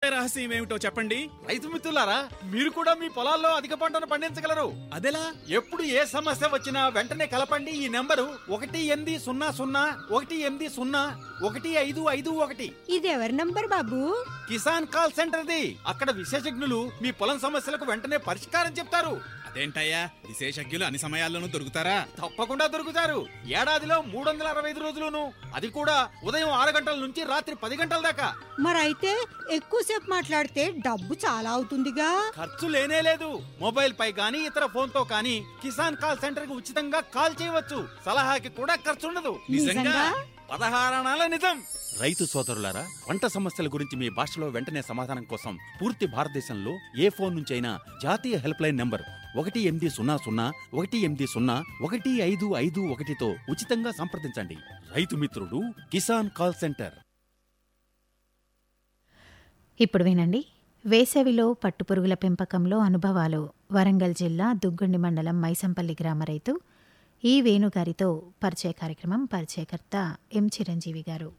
రహస్యం ఏమిటో చెప్పండి రైతు మిత్రులారా మీరు కూడా మీ పొలాల్లో అధిక పంటను పండించగలరు అదెలా ఎప్పుడు ఏ సమస్య వచ్చినా వెంటనే కలపండి ఈ నెంబరు ఒకటి ఎనిమిది సున్నా సున్నా ఒకటి ఎనిమిది సున్నా ఒకటి ఐదు ఐదు ఒకటి ఇది ఎవరి నంబర్ బాబు కిసాన్ కాల్ సెంటర్ది అక్కడ విశేషజ్ఞులు మీ పొలం సమస్యలకు వెంటనే పరిష్కారం చెప్తారు అదేంటయ్యా విశేషజ్ఞులు అన్ని సమయాల్లోనూ దొరుకుతారా తప్పకుండా దొరుకుతారు ఏడాదిలో మూడు వందల అరవై ఐదు రోజులును అది కూడా ఉదయం ఆరు గంటల నుంచి రాత్రి పది గంటల దాకా మరైతే ఎక్కువసేపు మాట్లాడితే డబ్బు చాలా అవుతుందిగా ఖర్చు లేనే లేదు మొబైల్ పై గానీ ఇతర ఫోన్ తో కానీ కిసాన్ కాల్ సెంటర్ కి ఉచితంగా కాల్ చేయవచ్చు సలహాకి కూడా ఖర్చు ఉండదు నిజంగా పదహారణాల నిజం రైతు సోదరులారా పంట సమస్యల గురించి మీ భాషలో వెంటనే సమాధానం కోసం పూర్తి భారతదేశంలో ఏ ఫోన్ నుంచైనా జాతీయ హెల్ప్ లైన్ నంబర్ ఒకటి ఎనిమిది సున్నా సున్నా ఒకటి ఎనిమిది సున్నా ఒకటి ఐదు ఐదు ఒకటితో ఉచితంగా సంప్రదించండి రైతు మిత్రుడు కిసాన్ కాల్ సెంటర్ ఇప్పుడు వినండి వేసవిలో పట్టుపురుగుల పెంపకంలో అనుభవాలు వరంగల్ జిల్లా దుగ్గొండి మండలం మైసంపల్లి గ్రామ రైతు ఈ వేణుగారితో పరిచయ కార్యక్రమం పరిచయకర్త ఎం చిరంజీవి గారు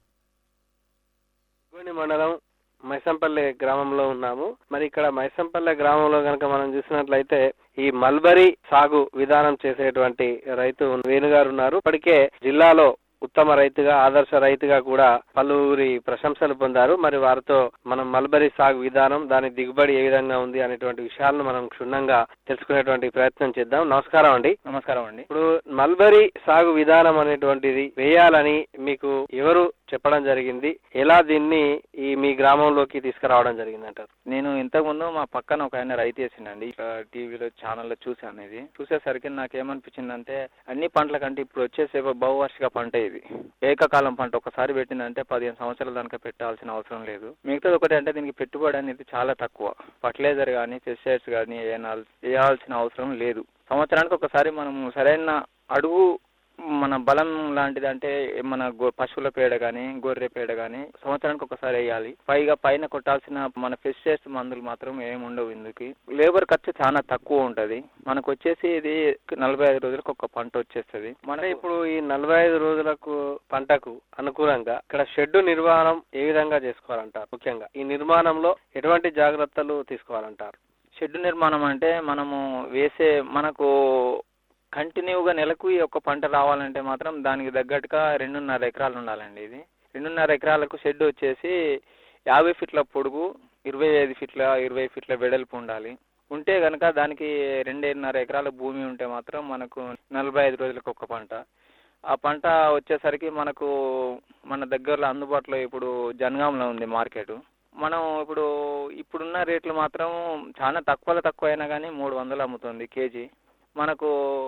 గోని మండలం మైసంపల్లె గ్రామంలో ఉన్నాము మరి ఇక్కడ మైసంపల్లె గ్రామంలో కనుక మనం చూసినట్లయితే ఈ మల్బరీ సాగు విధానం చేసేటువంటి రైతు వేణుగారు ఉన్నారు ఇప్పటికే జిల్లాలో ఉత్తమ రైతుగా ఆదర్శ రైతుగా కూడా పలువురి ప్రశంసలు పొందారు మరి వారితో మనం మల్బరీ సాగు విధానం దాని దిగుబడి ఏ విధంగా ఉంది అనేటువంటి విషయాలను మనం క్షుణ్ణంగా తెలుసుకునేటువంటి ప్రయత్నం చేద్దాం నమస్కారం అండి నమస్కారం అండి ఇప్పుడు మల్బరీ సాగు విధానం అనేటువంటిది వేయాలని మీకు ఎవరు చెప్పడం జరిగింది ఎలా దీన్ని ఈ మీ గ్రామంలోకి తీసుకురావడం జరిగింది అంటారు నేను ఇంతకుముందు మా పక్కన ఒక ఆయన రైతు వేసిండండి ఇట్లా టీవీలో ఛానల్లో చూశాను ఇది చూసేసరికి నాకు ఏమనిపించిందంటే అన్ని పంటల కంటే ఇప్పుడు వచ్చేసే బహువార్షిక పంట ఇది ఏకకాలం పంట ఒకసారి పెట్టిందంటే పదిహేను సంవత్సరాల దాకా పెట్టాల్సిన అవసరం లేదు మిగతాది ఒకటి అంటే దీనికి పెట్టుబడి అనేది చాలా తక్కువ ఫర్టిలైజర్ కానీ పెస్టిసైడ్స్ కానీ వేయాల్సిన అవసరం లేదు సంవత్సరానికి ఒకసారి మనం సరైన అడుగు మన బలం లాంటిది అంటే మన గొ- పశువుల పేడ కానీ గొర్రె పేడ కానీ సంవత్సరానికి ఒకసారి వేయాలి పైగా పైన కొట్టాల్సిన మన పెస్టిసైడ్స్ మందులు మాత్రం ఏమి ఉండవు ఇందుకు లేబర్ ఖర్చు చాలా తక్కువ ఉంటది మనకు వచ్చేసి ఇది నలభై ఐదు రోజులకు ఒక పంట వచ్చేస్తుంది మన అంటే ఇప్పుడు ఈ నలభై ఐదు రోజులకు పంటకు అనుకూలంగా ఇక్కడ షెడ్ నిర్మాణం ఏ విధంగా చేసుకోవాలంటారు ముఖ్యంగా ఈ నిర్మాణంలో ఎటువంటి జాగ్రత్తలు తీసుకోవాలంటారు షెడ్ నిర్మాణం అంటే మనము వేసే మనకు కంటిన్యూగా నెలకు ఈ ఒక్క పంట రావాలంటే మాత్రం దానికి తగ్గట్టుగా రెండున్నర ఎకరాలు ఉండాలండి ఇది రెండున్నర ఎకరాలకు షెడ్ వచ్చేసి యాభై ఫీట్ల పొడుగు ఇరవై ఐదు ఫీట్ల ఇరవై ఫీట్ల వెడల్పు ఉండాలి ఉంటే కనుక దానికి రెండున్నర ఎకరాల భూమి ఉంటే మాత్రం మనకు నలభై ఐదు రోజులకు ఒక పంట ఆ పంట వచ్చేసరికి మనకు మన దగ్గరలో అందుబాటులో ఇప్పుడు జనగాంలో ఉంది మార్కెట్ మనం ఇప్పుడు ఇప్పుడున్న రేట్లు మాత్రం చాలా తక్కువలో తక్కువ అయినా కానీ మూడు వందలు అమ్ముతుంది కేజీ మనకు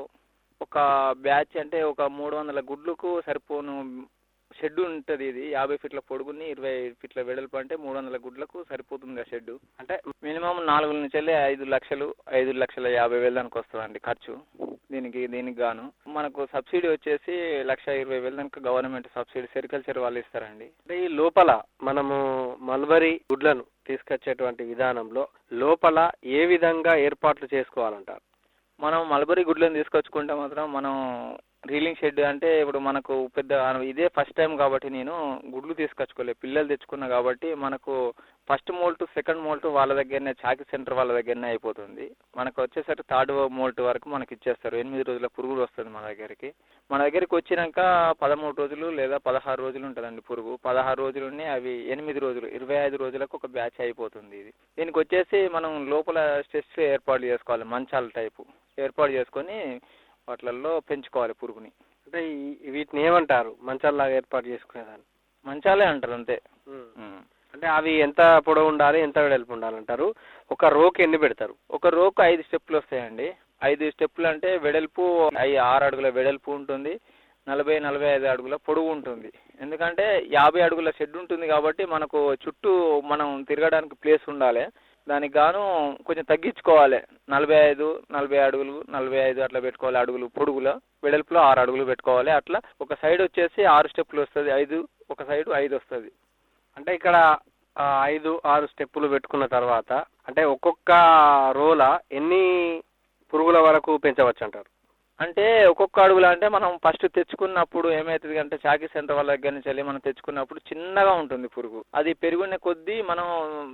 ఒక బ్యాచ్ అంటే ఒక మూడు వందల గుడ్లకు సరిపోను షెడ్ ఉంటుంది ఇది యాభై ఫీట్ల పొడుగుని ఇరవై ఫీట్ల వెడల్పు అంటే మూడు వందల గుడ్లకు సరిపోతుంది ఆ షెడ్ అంటే మినిమం నాలుగు నుంచి వెళ్ళి ఐదు లక్షలు ఐదు లక్షల యాభై వేలు దానికి వస్తుందండి ఖర్చు దీనికి దీనికి గాను మనకు సబ్సిడీ వచ్చేసి లక్ష ఇరవై వేలు దానికి గవర్నమెంట్ సబ్సిడీ సెరికల్చర్ వాళ్ళు ఇస్తారండి అంటే ఈ లోపల మనము మల్బరీ గుడ్లను తీసుకొచ్చేటువంటి విధానంలో లోపల ఏ విధంగా ఏర్పాట్లు చేసుకోవాలంటారు మనం మల్బరీ గుడ్లను తీసుకొచ్చుకుంటే మాత్రం మనం రీలింగ్ షెడ్ అంటే ఇప్పుడు మనకు పెద్ద ఇదే ఫస్ట్ టైం కాబట్టి నేను గుడ్లు తీసుకొచ్చుకోలేదు పిల్లలు తెచ్చుకున్నా కాబట్టి మనకు ఫస్ట్ మోల్ట్ సెకండ్ మోల్ట్ వాళ్ళ దగ్గరనే చాకి సెంటర్ వాళ్ళ దగ్గరనే అయిపోతుంది మనకు వచ్చేసరికి థర్డ్ మోల్ట్ వరకు మనకి ఇచ్చేస్తారు ఎనిమిది రోజుల పురుగులు వస్తుంది మన దగ్గరికి మన దగ్గరికి వచ్చినాక పదమూడు రోజులు లేదా పదహారు రోజులు ఉంటుందండి పురుగు పదహారు రోజులుని అవి ఎనిమిది రోజులు ఇరవై ఐదు రోజులకు ఒక బ్యాచ్ అయిపోతుంది ఇది దీనికి వచ్చేసి మనం లోపల స్ట్రెస్ ఏర్పాటు చేసుకోవాలి మంచాల టైపు ఏర్పాటు చేసుకొని వాటిలలో పెంచుకోవాలి పురుగుని అంటే ఈ- వీటిని ఏమంటారు మంచాల్లాగా ఏర్పాటు చేసుకునేదాన్ని మంచాలే అంటారు అంతే ఉం. అంటే అవి ఎంత పొడవు ఉండాలి ఎంత వెడల్పు ఉండాలంటారు ఒక రోకి ఎన్ని పెడతారు ఒక రోకు ఐదు స్టెప్పులు వస్తాయండి ఐదు స్టెప్పులు అంటే వెడల్పు ఐ- ఆరు అడుగుల వెడల్పు ఉంటుంది నలభై నలభై ఐదు అడుగుల పొడవు ఉంటుంది ఎందుకంటే యాభై అడుగుల షెడ్ ఉంటుంది కాబట్టి మనకు చుట్టూ మనం తిరగడానికి ప్లేస్ ఉండాలి దానికి గాను కొంచెం తగ్గించుకోవాలి నలభై ఐదు నలభై అడుగులు నలభై ఐదు అట్లా పెట్టుకోవాలి అడుగులు పొడుగులో వెడల్పులో ఆరు అడుగులు పెట్టుకోవాలి అట్లా ఒక సైడ్ వచ్చేసి ఆరు స్టెప్పులు వస్తుంది ఐదు ఒక సైడ్ ఐదు వస్తుంది అంటే ఇక్కడ ఆ, ఐదు ఆరు స్టెప్పులు పెట్టుకున్న తర్వాత అంటే ఒక్కొక్క రోల ఎన్ని పురుగుల వరకు పెంచవచ్చు అంటారు అంటే ఒక్కొక్క అడుగులు అంటే మనం ఫస్ట్ తెచ్చుకున్నప్పుడు ఏమవుతుంది అంటే చాకీ సెంటర్ వాళ్ళ దగ్గర నుంచి వెళ్ళి మనం తెచ్చుకున్నప్పుడు చిన్నగా ఉంటుంది పురుగు అది పెరుగునే కొద్దీ మనం